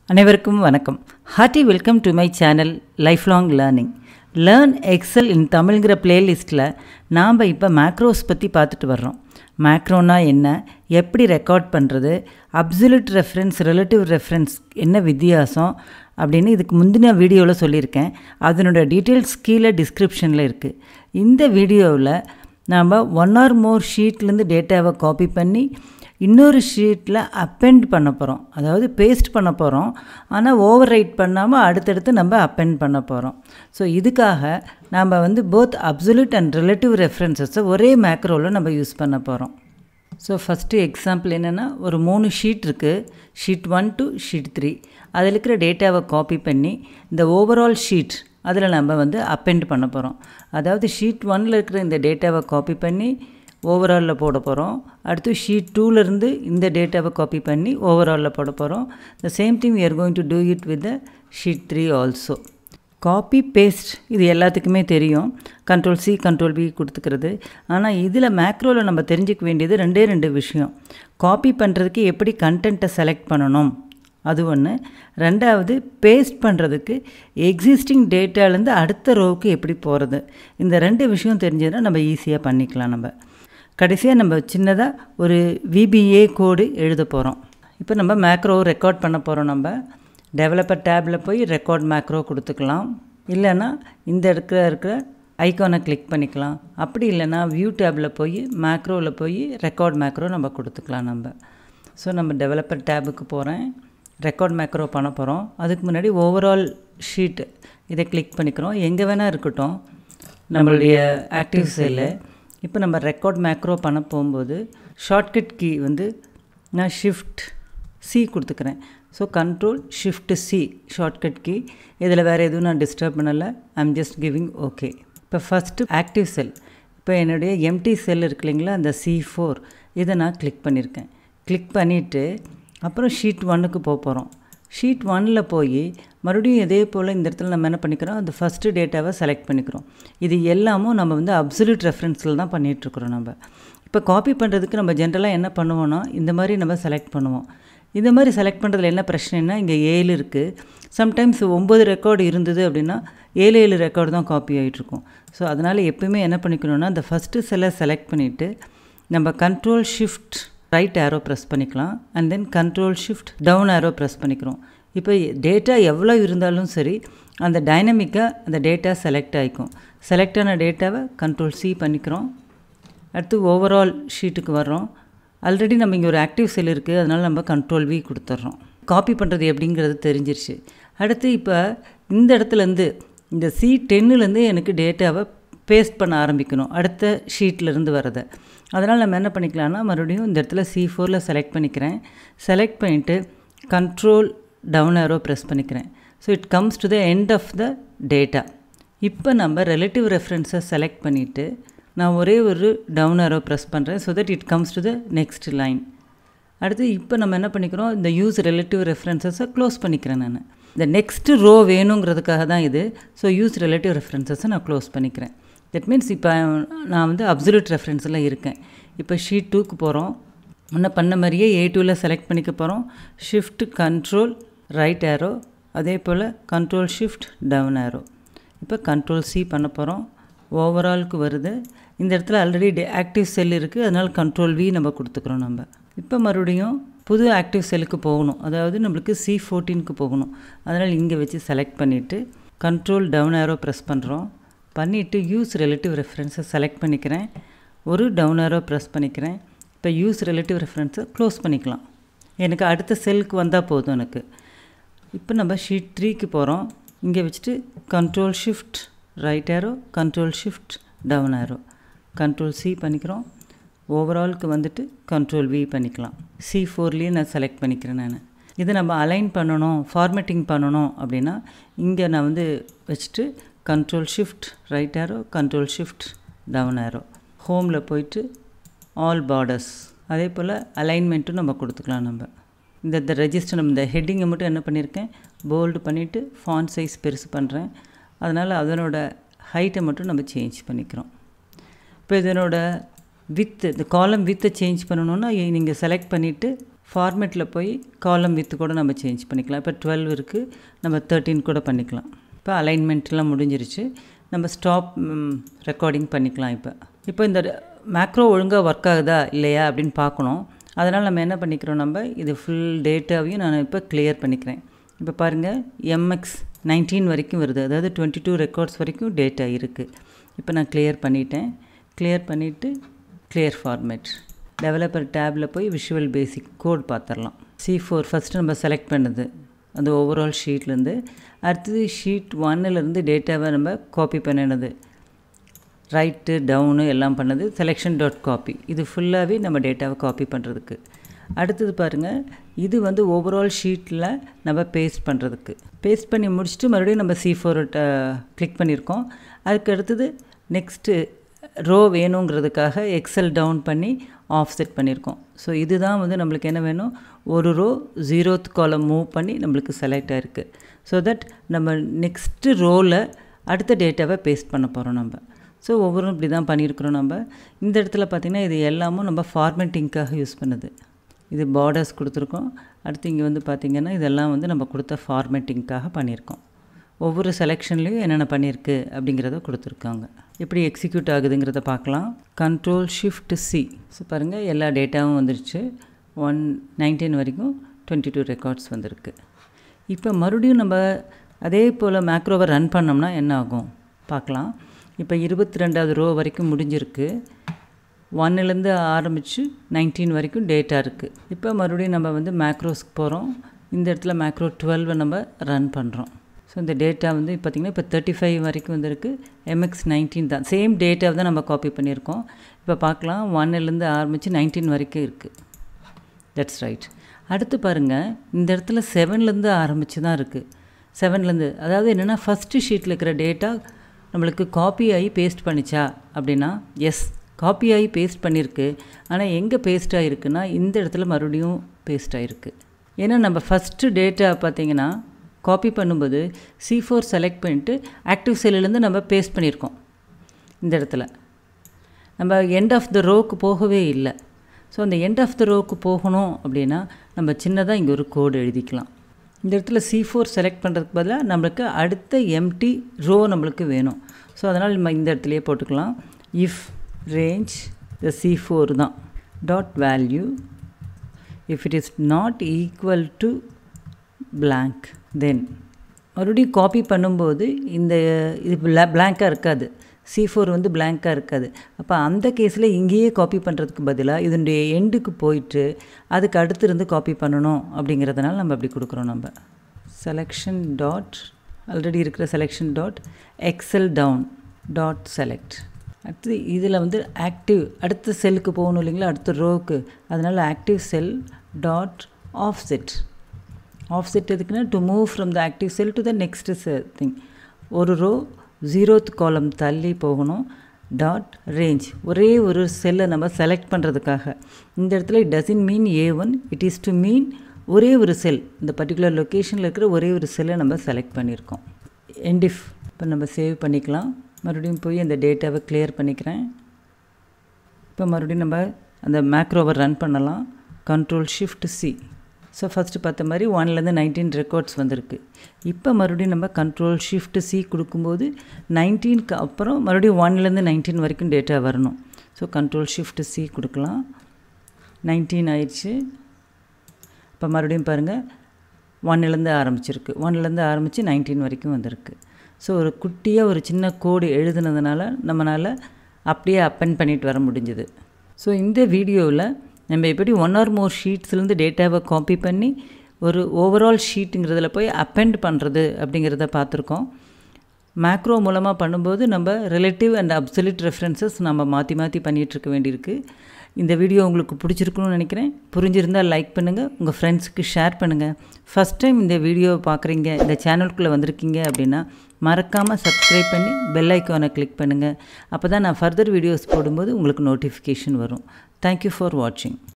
அனைவருக்கும் வணக்கம் hearty welcome to my channel life long learning learn excel in தமிழ்ங்கிற பிளேலிஸ்ட்டில் நாம் இப்போ மேக்ரோஸ் பற்றி பார்த்துட்டு வர்றோம் மேக்ரோனா என்ன எப்படி ரெக்கார்ட் பண்ணுறது அப்சல்யூட் ரெஃபரன்ஸ் ரிலேட்டிவ் ரெஃபரன்ஸ் என்ன வித்தியாசம் அப்படின்னு இதுக்கு முந்தின வீடியோவில் சொல்லியிருக்கேன் அதனோட டீட்டெயில்ஸ் கீழே டிஸ்கிரிப்ஷனில் இருக்குது இந்த வீடியோவில் நாம் ஒன் ஆர் மோர் ஷீட்லேருந்து டேட்டாவை காப்பி பண்ணி இன்னொரு ஷீட்டில் அப்பெண்ட் பண்ண போகிறோம் அதாவது பேஸ்ட் பண்ண போகிறோம் ஆனால் ஓவர் ரைட் பண்ணாமல் அடுத்தடுத்து நம்ம அப்பெண்ட் பண்ண போகிறோம் ஸோ இதுக்காக நம்ம வந்து போத் அப்சல்யூட் அண்ட் ரிலேட்டிவ் ரெஃபரன்சஸை ஒரே மேக்ரோவில் நம்ம யூஸ் பண்ண போகிறோம் ஸோ ஃபஸ்ட்டு எக்ஸாம்பிள் என்னென்னா ஒரு மூணு ஷீட் இருக்குது sheet one two sheet three அதில் இருக்கிற டேட்டாவை காப்பி பண்ணி இந்த ஓவரால் ஷீட் அதில் நம்ம வந்து அப்பெண்ட் பண்ண போகிறோம் அதாவது ஷீட் ஒனில் இருக்கிற இந்த டேட்டாவை காப்பி பண்ணி ஓவராலில் போட போகிறோம் அடுத்து ஷீட் டூலேருந்து இந்த டேட்டாவை காப்பி பண்ணி ஓவராலில் போட போகிறோம் the same thing we are going to do it with the sheet three also copy paste இது எல்லாத்துக்குமே தெரியும் கண்ட்ரோல் சி கண்ட்ரோல் பி கொடுத்துக்கிறது ஆனால் இதில் மேக்ரோவில் நம்ம தெரிஞ்சுக்க வேண்டியது ரெண்டே ரெண்டு விஷயம் காப்பி பண்ணுறதுக்கு எப்படி கண்டென்ட்டை செலக்ட் பண்ணணும் அது ஒன்று ரெண்டாவது பேஸ்ட் பண்ணுறதுக்கு எக்ஸிஸ்டிங் டேட்டாலேருந்து அடுத்த ரோவுக்கு எப்படி போகிறது இந்த ரெண்டு விஷயம் தெரிஞ்சதுன்னா நம்ம ஈஸியாக பண்ணிக்கலாம் நம்ம கடைசியாக நம்ம சின்னதாக ஒரு விபிஏ கோடு எழுத போகிறோம் இப்போ நம்ம மேக்ரோ ரெக்கார்ட் பண்ண போகிறோம் நம்ம டெவலப்பர் டேப்பில் போய் ரெக்கார்ட் மேக்ரோ கொடுத்துக்கலாம் இல்லைன்னா இந்த இடத்துல இருக்கிற ஐக்கானை கிளிக் பண்ணிக்கலாம் அப்படி இல்லைன்னா வியூ டேப்பில் போய் மேக்ரோவில் போய் ரெக்கார்ட் மேக்ரோ நம்ம கொடுத்துக்கலாம் நம்ம ஸோ நம்ம டெவலப்பர் டேபுக்கு போகிறேன் ரெக்கார்ட் மேக்ரோ பண்ண போகிறோம் அதுக்கு முன்னாடி ஓவரால் ஷீட் இதை கிளிக் பண்ணிக்கிறோம் எங்கே வேணால் இருக்கட்டும் நம்மளுடைய ஆக்டிவ் செல்லு இப்போ நம்ம ரெக்கார்ட் மேக்ரோ பண்ண போகும்போது ஷார்ட்கட் கீ வந்து நான் ஷிஃப்ட் சி கொடுத்துக்கிறேன் so control shift C shortcut key இதில் வேறு எதுவும் நான் டிஸ்டர்ப் பண்ணலை ஐம் ஜஸ்ட் கிவிங் ஓகே இப்போ ஃபஸ்ட்டு ஆக்டிவ் செல் இப்போ என்னுடைய எம்டி செல் இருக்கு இல்லைங்களா அந்த சி ஃபோர் இதை நான் கிளிக் பண்ணியிருக்கேன் கிளிக் பண்ணிவிட்டு அப்புறம் ஷீட் ஒன்னுக்கு போக போகிறோம் ஷீட் ஒனில் போய் மறுபடியும் இதே போல் இந்த இடத்துல நம்ம என்ன பண்ணிக்கிறோம் அந்த ஃபஸ்ட்டு டேட்டாவை செலக்ட் பண்ணிக்கிறோம் இது எல்லாமும் நம்ம வந்து அப்சல்யூட் ரெஃபரன்ஸில் தான் பண்ணிகிட்ருக்குறோம் நம்ம இப்போ காப்பி பண்ணுறதுக்கு நம்ம ஜென்ரலாக என்ன பண்ணுவோன்னா இந்த மாதிரி நம்ம செலக்ட் பண்ணுவோம் இந்த மாதிரி செலக்ட் பண்ணுறதுல என்ன பிரச்சனைனா இங்கே ஏழு இருக்குது சம்டைம்ஸ் ஒம்பது ரெக்கார்டு இருந்தது அப்படின்னா ஏழு ஏழு ரெக்கார்டு தான் காப்பி ஆகிட்ருக்கும் ஸோ அதனால் எப்பயுமே என்ன பண்ணிக்கணும்னா அந்த ஃபஸ்ட்டு செல்லை செலக்ட் பண்ணிவிட்டு நம்ம control shift right arrow press பண்ணிக்கலாம் and then control shift down arrow press பண்ணிக்கிறோம் இப்போ டேட்டா எவ்வளோ இருந்தாலும் சரி அந்த டைனமிக்காக அந்த டேட்டா செலக்ட் ஆகிக்கும் செலக்ட் ஆன டேட்டாவை கண்ட்ரோல் சி பண்ணிக்கிறோம் அடுத்து ஓவரால் ஷீட்டுக்கு வர்றோம் ஆல்ரெடி நம்ம இங்கே ஒரு ஆக்டிவ் செல் இருக்குது அதனால் நம்ம கண்ட்ரோல் வி கொடுத்துட்றோம் காப்பி பண்ணுறது எப்படிங்கிறது தெரிஞ்சிருச்சு அடுத்து இப்போ இந்த இடத்துலேருந்து இந்த சி டென்னுலேருந்து எனக்கு டேட்டாவை பேஸ்ட் பண்ண ஆரம்பிக்கணும் அடுத்த ஷீட்லேருந்து வரதை அதனால் நம்ம என்ன பண்ணிக்கலாம்னா மறுபடியும் இந்த இடத்துல சி ஃபோரில் செலக்ட் பண்ணிக்கிறேன் செலக்ட் பண்ணிவிட்டு கண்ட்ரோல் டவுன் ஆரோ ப்ரெஸ் பண்ணிக்கிறேன் so it comes to the end of the data இப்போ நம்ம ரிலேட்டிவ் ரெஃபரன்ஸை செலக்ட் பண்ணிவிட்டு நான் ஒரே ஒரு டவுன் ஆரோ ப்ரெஸ் பண்ணுறேன் so that it comes to the next line அடுத்து இப்போ நம்ம என்ன பண்ணிக்கிறோம் இந்த யூஸ் ரிலேட்டிவ் ரெஃபரன்சஸை க்ளோஸ் பண்ணிக்கிறேன் நான் இந்த நெக்ஸ்ட்டு ரோ வேணுங்கிறதுக்காக தான் இது ஸோ யூஸ் ரிலேட்டிவ் ரெஃபரன்சஸை நான் க்ளோஸ் பண்ணிக்கிறேன் தட் மீன்ஸ் இப்போ நான் வந்து அப்சல்யூட் ரெஃபரன்ஸில் இருக்கேன் இப்போ ஷீட் டூக்கு போகிறோம் முன்ன பண்ண மாதிரியே ஏ டூவில் செலக்ட் பண்ணிக்க போகிறோம் ஷிஃப்ட் கண்ட்ரோல் ரைட் ஆரோ அதே போல் கண்ட்ரோல் ஷிஃப்ட் டவுன் ஆரோ இப்போ கண்ட்ரோல் சி பண்ண போகிறோம் ஓவராலுக்கு வருது இந்த இடத்துல ஆல்ரெடி ஆக்டிவ் செல் இருக்குது அதனால் கண்ட்ரோல் வி நம்ம கொடுத்துக்குறோம் நம்ம இப்போ மறுபடியும் புது ஆக்டிவ் செல்லுக்கு போகணும் அதாவது நம்மளுக்கு சி ஃபோர்டீனுக்கு போகணும் அதனால் இங்கே வச்சு செலக்ட் பண்ணிவிட்டு கண்ட்ரோல் டவுன் ஆரோ ப்ரெஸ் பண்ணுறோம் பண்ணிவிட்டு யூஸ் ரிலேட்டிவ் ரெஃபரன்ஸை செலக்ட் பண்ணிக்கிறேன் ஒரு டவுன் ஆரோ ப்ரெஸ் பண்ணிக்கிறேன் இப்போ யூஸ் ரிலேட்டிவ் ரெஃபரன்ஸை க்ளோஸ் பண்ணிக்கலாம் எனக்கு அடுத்த செல்லுக்கு வந்தால் போதும் எனக்கு இப்போ நம்ம ஷீட் த்ரீக்கு போகிறோம் இங்கே வச்சுட்டு control shift right arrow control shift down arrow control C பண்ணிக்கிறோம் ஓவராலுக்கு வந்துட்டு கண்ட்ரோல் வி பண்ணிக்கலாம் சி ஃபோர்லேயே நான் செலக்ட் பண்ணிக்கிறேன் நான் இதை நம்ம அலைன் பண்ணணும் ஃபார்மேட்டிங் பண்ணணும் அப்படின்னா இங்கே நான் வந்து வச்சுட்டு control shift right arrow control shift down arrow ஹோமில் போயிட்டு ஆல் பார்டர்ஸ் அதே போல் அலைன்மெண்ட்டும் நம்ம கொடுத்துக்கலாம் நம்ம இந்த இந்த ரெஜிஸ்டர் நம்ம இந்த ஹெட்டிங்கை மட்டும் என்ன பண்ணியிருக்கேன் போல்டு பண்ணிவிட்டு ஃபான் சைஸ் பெருசு பண்ணுறேன் அதனால் அதனோட ஹைட்டை மட்டும் நம்ம சேஞ்ச் பண்ணிக்கிறோம் இப்போ இதனோட வித்து இந்த காலம் வித்தை சேஞ்ச் பண்ணணுன்னா நீங்கள் செலக்ட் பண்ணிவிட்டு ஃபார்மேட்டில் போய் காலம் வித்து கூட நம்ம சேஞ்ச் பண்ணிக்கலாம் இப்போ டுவெல் இருக்குது நம்ம தேர்ட்டின் கூட பண்ணிக்கலாம் இப்போ அலைன்மெண்ட்லாம் முடிஞ்சிருச்சு நம்ம ஸ்டாப் ரெக்கார்டிங் பண்ணிக்கலாம் இப்போ இப்போ இந்த மேக்ரோ ஒழுங்காக ஒர்க் ஆகுதா இல்லையா அப்படின்னு பார்க்கணும் அதனால் நம்ம என்ன பண்ணிக்கிறோம் நம்ம இது ஃபுல் டேட்டாவையும் நான் இப்போ கிளியர் பண்ணிக்கிறேன் இப்போ பாருங்கள் எம்எக்ஸ் நைன்டீன் வரைக்கும் வருது அதாவது டுவெண்ட்டி டூ ரெக்கார்ட்ஸ் வரைக்கும் டேட்டா இருக்குது இப்போ நான் கிளியர் பண்ணிட்டேன் கிளியர் பண்ணிவிட்டு கிளியர் ஃபார்மேட் டெவலப்பர் டேப்பில் போய் விஷுவல் பேசிக் கோட் பார்த்துடலாம் சி ஃபோர் ஃபஸ்ட்டு நம்ம செலக்ட் பண்ணது அந்த ஓவரால் ஷீட்லேருந்து அடுத்தது ஷீட் ஒன்னிலேருந்து டேட்டாவை நம்ம காப்பி பண்ணினது ரைட்டு டவுனு எல்லாம் பண்ணது செலெக்ஷன் டாட் காப்பி இது ஃபுல்லாகவே நம்ம டேட்டாவை காப்பி பண்ணுறதுக்கு அடுத்தது பாருங்கள் இது வந்து ஓவரால் ஷீட்டில் நம்ம பேஸ்ட் பண்ணுறதுக்கு பேஸ்ட் பண்ணி முடிச்சுட்டு மறுபடியும் நம்ம சி ஃபோர் கிளிக் பண்ணியிருக்கோம் அதுக்கு அடுத்தது நெக்ஸ்ட்டு ரோ வேணுங்கிறதுக்காக எக்ஸல் டவுன் பண்ணி ஆஃப் செட் பண்ணியிருக்கோம் ஸோ இதுதான் வந்து நம்மளுக்கு என்ன வேணும் ஒரு ரோ ஜீரோத் காலம் மூவ் பண்ணி நம்மளுக்கு செலக்ட் ஆகிருக்கு ஸோ தட் நம்ம நெக்ஸ்ட்டு ரோவில் அடுத்த டேட்டாவை பேஸ்ட் பண்ண போகிறோம் நம்ம ஸோ ஒவ்வொரும் இப்படி தான் பண்ணியிருக்கிறோம் நம்ம இந்த இடத்துல பார்த்திங்கன்னா இது எல்லாமும் நம்ம ஃபார்மேட்டிங்க்காக யூஸ் பண்ணுது இது பார்டர்ஸ் கொடுத்துருக்கோம் அடுத்து இங்கே வந்து பார்த்திங்கன்னா இதெல்லாம் வந்து நம்ம கொடுத்த ஃபார்மேட்டிங்க்காக பண்ணியிருக்கோம் ஒவ்வொரு செலெக்ஷன்லேயும் என்னென்ன பண்ணியிருக்கு அப்படிங்கிறத கொடுத்துருக்காங்க எப்படி எக்ஸிக்யூட் ஆகுதுங்கிறத பார்க்கலாம் கண்ட்ரோல் ஷிஃப்ட் சி ஸோ பாருங்கள் எல்லா டேட்டாவும் வந்துருச்சு ஒன் நைன்டீன் வரைக்கும் டுவெண்ட்டி டூ ரெக்கார்ட்ஸ் வந்திருக்கு இப்போ மறுபடியும் நம்ம அதே போல் மேக்ரோவை ரன் பண்ணோம்னா என்ன ஆகும் பார்க்கலாம் இப்போ இருபத்தி ரெண்டாவது ரோ வரைக்கும் முடிஞ்சிருக்கு ஒன்னுலேருந்து ஆரம்பித்து நைன்டீன் வரைக்கும் டேட்டா இருக்குது இப்போ மறுபடியும் நம்ம வந்து மேக்ரோஸ்க்கு போகிறோம் இந்த இடத்துல மேக்ரோ டுவெல்வை நம்ம ரன் பண்ணுறோம் ஸோ இந்த டேட்டா வந்து பார்த்திங்கன்னா இப்போ தேர்ட்டி ஃபைவ் வரைக்கும் வந்திருக்கு எம்எக்ஸ் நைன்டீன் தான் சேம் டேட்டாவை தான் நம்ம காப்பி பண்ணியிருக்கோம் இப்போ பார்க்கலாம் ஒன்னுலேருந்து ஆரம்பித்து நைன்டீன் வரைக்கும் இருக்குது தட்ஸ் ரைட் அடுத்து பாருங்கள் இந்த இடத்துல செவன்லேருந்து ஆரம்பித்து தான் இருக்குது செவன்லேருந்து அதாவது என்னென்னா ஃபஸ்ட்டு ஷீட்டில் இருக்கிற டேட்டா நம்மளுக்கு காப்பி ஆகி பேஸ்ட் பண்ணிச்சா அப்படின்னா எஸ் காப்பி ஆகி பேஸ்ட் பண்ணியிருக்கு ஆனால் எங்கே பேஸ்ட் ஆகிருக்குன்னா இந்த இடத்துல மறுபடியும் பேஸ்ட் ஆகிருக்கு ஏன்னா நம்ம ஃபஸ்ட்டு டேட்டா பார்த்திங்கன்னா காப்பி பண்ணும்போது சி ஃபோர் செலக்ட் பண்ணிட்டு ஆக்டிவ் செல்லுலேருந்து நம்ம பேஸ்ட் பண்ணியிருக்கோம் இந்த இடத்துல நம்ம எண்ட் ஆஃப் த ரோக்கு போகவே இல்லை ஸோ அந்த எண்ட் ஆஃப் த ரோக்கு போகணும் அப்படின்னா நம்ம சின்னதாக இங்கே ஒரு கோடு எழுதிக்கலாம் இந்த இடத்துல சி ஃபோர் செலக்ட் பண்ணுறதுக்கு பதிலாக நம்மளுக்கு அடுத்த எம்டி ரோ நம்மளுக்கு வேணும் ஸோ அதனால் நம்ம இந்த இடத்துலையே போட்டுக்கலாம் if range the C four தான் dot value if it is not equal to blank then மறுபடியும் காப்பி பண்ணும்போது இந்த இது பிளாங்காக இருக்காது சி ஃபோர் வந்து பிளாங்காக இருக்காது அப்போ அந்த கேஸில் இங்கேயே காப்பி பண்ணுறதுக்கு பதிலாக இதனுடைய எண்டுக்கு போயிட்டு அதுக்கு அடுத்து இருந்து காப்பி பண்ணணும் அப்படிங்கிறதுனால நம்ம அப்படி கொடுக்குறோம் நம்ம செலெக்ஷன் டாட் ஆல்ரெடி இருக்கிற selection dot excel down dot select அடுத்து இதில் வந்து ஆக்டிவ் அடுத்த செல்லுக்கு போகணும் இல்லைங்களா அடுத்த ரோவுக்கு அதனால் active cell dot offset offset எதுக்குன்னா to move from the active cell to the next thing ஒரு ரோ ஜீரோத் காலம் தள்ளி போகணும் டாட் ரேஞ்ச் ஒரே ஒரு செல்லை நம்ம செலக்ட் பண்ணுறதுக்காக இந்த இடத்துல it doesn't mean A one it is to mean ஒரே ஒரு செல் இந்த பர்டிகுலர் லொக்கேஷனில் இருக்கிற ஒரே ஒரு செல்லை நம்ம செலக்ட் பண்ணியிருக்கோம் என்டிஃப் இப்போ நம்ம சேவ் பண்ணிக்கலாம் மறுபடியும் போய் அந்த டேட்டாவை கிளியர் பண்ணிக்கிறேன் இப்போ மறுபடியும் நம்ம அந்த மேக்ரோவை ரன் பண்ணலாம் control shift C so first பார்த்த மாதிரி ஒன்லேருந்து நைன்டீன் ரெக்கார்ட்ஸ் வந்திருக்கு இப்போ மறுபடியும் நம்ம கண்ட்ரோல் ஷிஃப்ட் சி கொடுக்கும்போது நைன்டீனுக்கு அப்புறம் மறுபடியும் ஒன்லேருந்து நைன்டீன் வரைக்கும் டேட்டா வரணும் ஸோ கண்ட்ரோல் ஷிஃப்ட் சி கொடுக்கலாம் நைன்டீன் ஆயிடுச்சு இப்போ மறுபடியும் பாருங்கள் ஒன்னுலேருந்து ஆரம்பிச்சிருக்கு ஒன்லேருந்து ஆரம்பித்து நைன்டீன் வரைக்கும் வந்திருக்கு ஸோ ஒரு குட்டியாக ஒரு சின்ன கோடு எழுதுனதுனால நம்மளால் அப்படியே அப்பெண்ட் பண்ணிட்டு வர முடிஞ்சுது ஸோ இந்த வீடியோவில் நம்ம எப்படி ஒன் ஆர் மோர் ஷீட்ஸ்லேருந்து டேட்டாவை காப்பி பண்ணி ஒரு ஓவரால் ஷீட்டுங்கிறதுல போய் அப்பெண்ட் பண்ணுறது அப்படிங்கிறத பார்த்துருக்கோம் மேக்ரோ மூலமாக பண்ணும்போது நம்ம ரிலேட்டிவ் அண்ட் அப்சல்யூட் ரெஃபரன்சஸ் நம்ம மாற்றி மாற்றி பண்ணிகிட்ருக்க வேண்டியிருக்கு இந்த வீடியோ உங்களுக்கு பிடிச்சிருக்குன்னு நினைக்கிறேன் புரிஞ்சிருந்தால் லைக் பண்ணுங்கள் உங்கள் ஃப்ரெண்ட்ஸுக்கு ஷேர் பண்ணுங்கள் ஃபஸ்ட் டைம் இந்த வீடியோவை பார்க்குறீங்க இந்த சேனலுக்குள்ளே வந்திருக்கீங்க அப்படின்னா மறக்காமல் சப்ஸ்கிரைப் பண்ணி பெல் ஐக்கானை கிளிக் பண்ணுங்கள் அப்போ தான் நான் ஃபர்தர் வீடியோஸ் போடும்போது உங்களுக்கு நோட்டிஃபிகேஷன் வரும் தேங்க்யூ ஃபார் வாட்சிங்